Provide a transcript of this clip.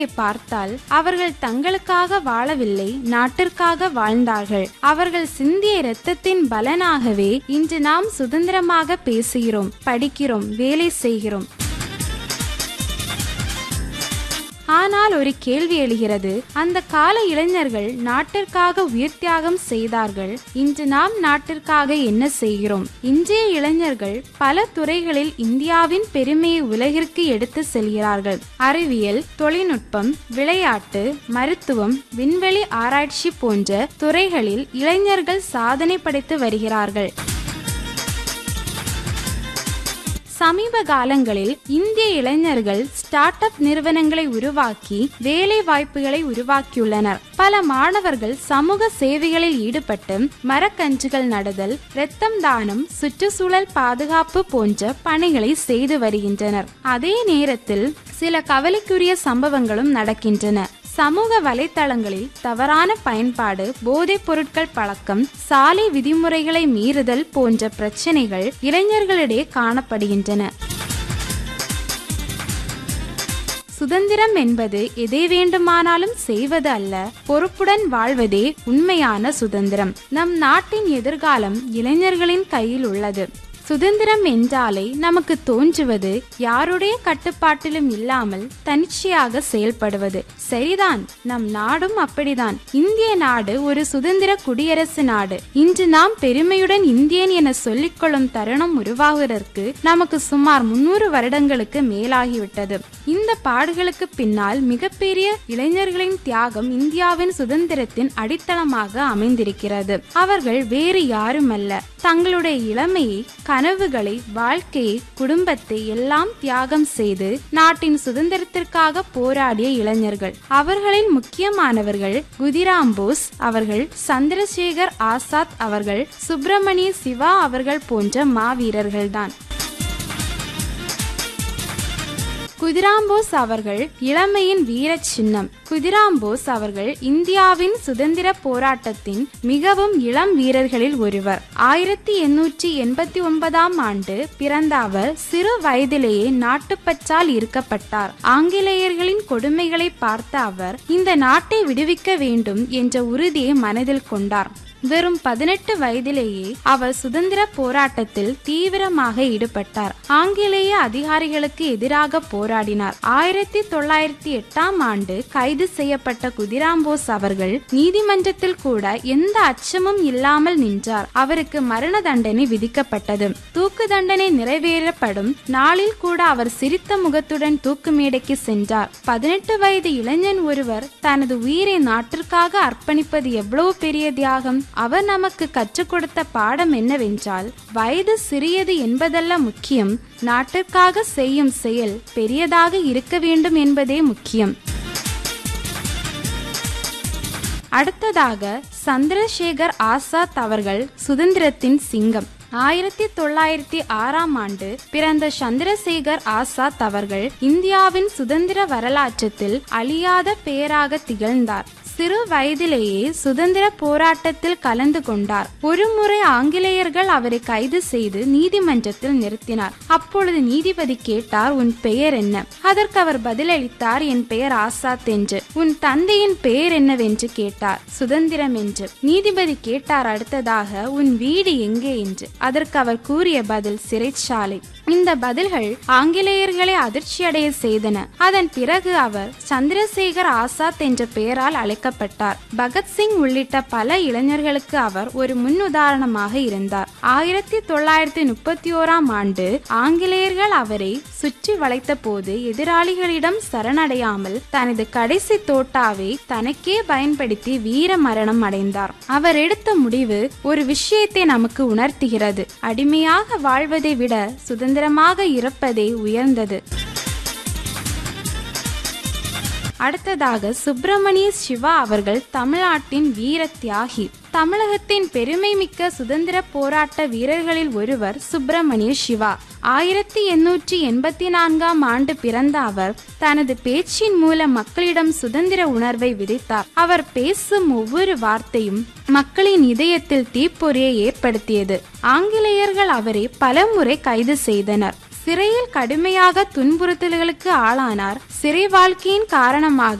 பார்த்தால் அவர்கள் தங்களுக்காக வாழவில்லை நாட்டிற்காக வாழ்ந்தார்கள் அவர்கள் சிந்திய இரத்தத்தின் பலனாகவே இன்று நாம் சுதந்திரமாக பேசுகிறோம் படிக்கிறோம் வேலை செய்கிறோம் ஆனால் ஒரு கேள்வி எழுகிறது அந்த கால இளைஞர்கள் நாட்டிற்காக உயிர் தியாகம் செய்தார்கள் இன்று நாம் நாட்டிற்காக என்ன செய்கிறோம் இன்றைய இளைஞர்கள் பல துறைகளில் இந்தியாவின் பெருமையை உலகிற்கு எடுத்து செல்கிறார்கள் அறிவியல் தொழில்நுட்பம் விளையாட்டு மருத்துவம் விண்வெளி ஆராய்ச்சி போன்ற துறைகளில் இளைஞர்கள் சாதனை படைத்து வருகிறார்கள் சமீப காலங்களில் இந்திய இளைஞர்கள் ஸ்டார்ட் அப் நிறுவனங்களை உருவாக்கி வேலை வாய்ப்புகளை உருவாக்கியுள்ளனர் பல மாணவர்கள் சமூக சேவைகளில் ஈடுபட்டு மரக்கன்றுகள் நடுதல் இரத்தம் தானம் சுற்றுச்சூழல் பாதுகாப்பு போன்ற பணிகளை செய்து வருகின்றனர் அதே நேரத்தில் சில கவலைக்குரிய சம்பவங்களும் நடக்கின்றன சமூக வலைத்தளங்களில் தவறான பயன்பாடு போதைப் பொருட்கள் பழக்கம் சாலை விதிமுறைகளை மீறுதல் போன்ற பிரச்சனைகள் இளைஞர்களிடையே காணப்படுகின்றன சுதந்திரம் என்பது எதை வேண்டுமானாலும் செய்வது அல்ல பொறுப்புடன் வாழ்வதே உண்மையான சுதந்திரம் நம் நாட்டின் எதிர்காலம் இளைஞர்களின் கையில் உள்ளது சுதந்திரம் என்றாலே நமக்கு தோன்றுவது யாருடைய கட்டுப்பாட்டிலும் இல்லாமல் தனிச்சையாக செயல்படுவது சரிதான் நம் நாடும் அப்படிதான் இந்திய நாடு ஒரு சுதந்திர குடியரசு நாடு இன்று நாம் பெருமையுடன் இந்தியன் என சொல்லிக்கொள்ளும் தருணம் உருவாகுவதற்கு நமக்கு சுமார் முன்னூறு வருடங்களுக்கு மேலாகிவிட்டது இந்த பாடுகளுக்கு பின்னால் மிகப்பெரிய இளைஞர்களின் தியாகம் இந்தியாவின் சுதந்திரத்தின் அடித்தளமாக அமைந்திருக்கிறது அவர்கள் வேறு யாருமல்ல தங்களுடைய இளமையை கனவுகளை வாழ்க்கையை குடும்பத்தை எல்லாம் தியாகம் செய்து நாட்டின் சுதந்திரத்திற்காக போராடிய இளைஞர்கள் அவர்களில் முக்கியமானவர்கள் குதிராம் போஸ் அவர்கள் சந்திரசேகர் ஆசாத் அவர்கள் சுப்பிரமணிய சிவா அவர்கள் போன்ற மாவீரர்கள்தான் குதிராம்போஸ் அவர்கள் இளமையின் வீர சின்னம் குதிராம்போஸ் அவர்கள் இந்தியாவின் சுதந்திர போராட்டத்தின் மிகவும் இளம் வீரர்களில் ஒருவர் ஆயிரத்தி எண்ணூற்றி எண்பத்தி ஒன்பதாம் ஆண்டு பிறந்த அவர் சிறு வயதிலேயே நாட்டுப்பற்றால் இருக்கப்பட்டார் ஆங்கிலேயர்களின் கொடுமைகளை பார்த்த அவர் இந்த நாட்டை விடுவிக்க வேண்டும் என்ற உறுதியை மனதில் கொண்டார் வெறும் பதினெட்டு வயதிலேயே அவர் சுதந்திர போராட்டத்தில் தீவிரமாக ஈடுபட்டார் ஆங்கிலேய அதிகாரிகளுக்கு எதிராக போராடினார் ஆயிரத்தி தொள்ளாயிரத்தி எட்டாம் ஆண்டு கைது செய்யப்பட்ட குதிராம்போஸ் அவர்கள் நீதிமன்றத்தில் கூட எந்த அச்சமும் இல்லாமல் நின்றார் அவருக்கு மரண தண்டனை விதிக்கப்பட்டது தூக்கு தண்டனை நிறைவேறப்படும் நாளில் கூட அவர் சிரித்த முகத்துடன் தூக்கு மேடைக்கு சென்றார் பதினெட்டு வயது இளைஞன் ஒருவர் தனது உயிரை நாட்டிற்காக அர்ப்பணிப்பது எவ்வளவு பெரிய தியாகம் அவர் நமக்கு கற்றுக் கொடுத்த பாடம் என்னவென்றால் வயது சிறியது என்பதல்ல முக்கியம் நாட்டிற்காக செய்யும் செயல் பெரியதாக இருக்க வேண்டும் என்பதே முக்கியம் அடுத்ததாக சந்திரசேகர் ஆசாத் அவர்கள் சுதந்திரத்தின் சிங்கம் ஆயிரத்தி தொள்ளாயிரத்தி ஆறாம் ஆண்டு பிறந்த சந்திரசேகர் ஆசாத் அவர்கள் இந்தியாவின் சுதந்திர வரலாற்றத்தில் அழியாத பெயராக திகழ்ந்தார் சிறு வயதிலேயே சுதந்திர போராட்டத்தில் கலந்து கொண்டார் ஒருமுறை ஆங்கிலேயர்கள் அவரை கைது செய்து நீதிமன்றத்தில் நிறுத்தினார் அப்பொழுது நீதிபதி கேட்டார் உன் பெயர் என்ன அதற்கு அவர் பதிலளித்தார் என் பெயர் ஆசாத் என்று உன் தந்தையின் பெயர் என்னவென்று கேட்டார் சுதந்திரம் என்று நீதிபதி கேட்டார் அடுத்ததாக உன் வீடு எங்கே என்று அதற்கு அவர் கூறிய பதில் சிறைச்சாலை இந்த பதில்கள் ஆங்கிலேயர்களை அதிர்ச்சியடைய செய்தன அதன் பிறகு அவர் சந்திரசேகர் ஆசாத் என்ற பெயரால் அழைக்கப்பட்டார் பகத்சிங் உள்ளிட்ட பல இளைஞர்களுக்கு அவர் ஒரு முன்னுதாரணமாக இருந்தார் ஆயிரத்தி தொள்ளாயிரத்தி முப்பத்தி ஓராம் ஆண்டு ஆங்கிலேயர்கள் அவரை சுற்றி வளைத்த போது எதிராளிகளிடம் சரணடையாமல் தனது கடைசி தோட்டாவை தனக்கே பயன்படுத்தி வீர மரணம் அடைந்தார் அவர் எடுத்த முடிவு ஒரு விஷயத்தை நமக்கு உணர்த்துகிறது அடிமையாக வாழ்வதை விட சுதந்திரமாக இருப்பதே உயர்ந்தது அடுத்ததாக சுப்பிரமணிய சிவா அவர்கள் தமிழ்நாட்டின் வீர தியாகி தமிழகத்தின் பெருமைமிக்க சுதந்திர போராட்ட வீரர்களில் ஒருவர் சுப்பிரமணிய சிவா ஆயிரத்தி எண்ணூற்றி எண்பத்தி நான்காம் ஆண்டு பிறந்த அவர் தனது பேச்சின் மூலம் மக்களிடம் சுதந்திர உணர்வை விதைத்தார் அவர் பேசும் ஒவ்வொரு வார்த்தையும் மக்களின் இதயத்தில் தீப்பொறியை ஏற்படுத்தியது ஆங்கிலேயர்கள் அவரை பலமுறை கைது செய்தனர் சிறையில் கடுமையாக துன்புறுத்தல்களுக்கு ஆளானார் சிறை வாழ்க்கையின் காரணமாக